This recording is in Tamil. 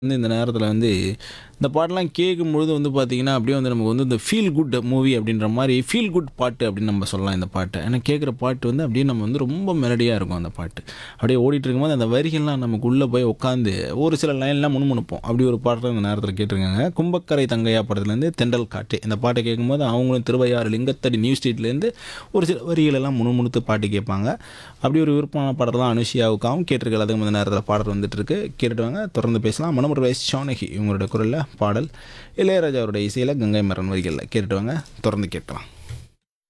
வந்து இந்த நேரத்தில் வந்து இந்த பாட்டெல்லாம் கேட்கும்பொழுது வந்து பார்த்தீங்கன்னா அப்படியே வந்து நமக்கு வந்து இந்த ஃபீல் குட் மூவி அப்படின்ற மாதிரி ஃபீல் குட் பாட்டு அப்படின்னு நம்ம சொல்லலாம் இந்த பாட்டை ஏன்னா கேட்குற பாட்டு வந்து அப்படியே நம்ம வந்து ரொம்ப மெலடியாக இருக்கும் அந்த பாட்டு அப்படியே ஓடிட்டு இருக்கும்போது அந்த வரிகள்லாம் நமக்கு உள்ளே போய் உட்காந்து ஒரு சில லைன்லாம் முணுமுணுப்போம் அப்படி ஒரு பாட்டு இந்த நேரத்தில் கேட்டிருக்காங்க கும்பக்கரை தங்கையா படத்துலேருந்து தெண்டல் காட்டு இந்த பாட்டை கேட்கும்போது அவங்களும் திருவையாறு லிங்கத்தடி நியூஸ் ஸ்ட்ரீட்லேருந்து ஒரு சில வரிகள் எல்லாம் முணுமுணுத்து பாட்டு கேட்பாங்க அப்படி ஒரு விருப்பமான பாடல் தான் அனுஷியாவுக்காகவும் கேட்டிருக்க அதுக்கு இந்த நேரத்தில் பாடல் வந்துட்டு இருக்கு கேட்டுட்டு வாங்க தொடர்ந்து பேசலாம் மனமுறை வயசு சோனகி இவங்களோட குரலில் பாடல் இளையராஜா அவருடைய இசையில் கங்கை மரன் வரிகளில் கேட்டுட்டு வாங்க தொடர்ந்து கேட்கலாம்